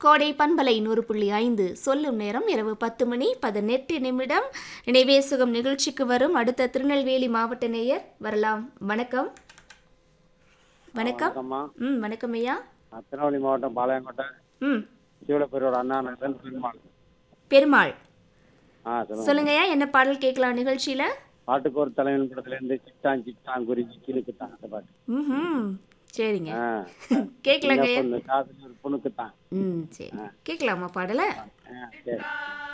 கோடை பண்பலை நூறு புள்ளி ஐந்து சொல்லும் நேரம் இரவு பத்து மணி பதினெட்டு நிமிடம் நினைவே சுகம் நிகழ்ச்சிக்கு வரும் அடுத்த திருநெல்வேலி மாவட்ட நேயர் வரலாம் வணக்கம் வணக்கம் வணக்கம்மா ம் வணக்கம் ஐயா நான் திருநெல்வேலி மாவட்டம் பாளையங்கோட்டை ம் சீவலப்பேரோட அண்ணா நகர் பெருமாள் பெருமாள் ஆ சொல்லுங்க சொல்லுங்க ஐயா என்ன பாடல் கேட்கலாம் நிகழ்ச்சியில பாட்டுக்கு ஒரு தலைவன் படத்துல இருந்து சிட்டான் சிட்டான் குருஜி கிணுக்குத்தான் அந்த பாட்டு ம் சரிங்க ஆ கேட்கலாங்க ஐயா பொண்ணு காதல் ஒரு பொண்ணுக்குத்தான் ம் சரி கேட்கலாமா பாடலை ஆ சரி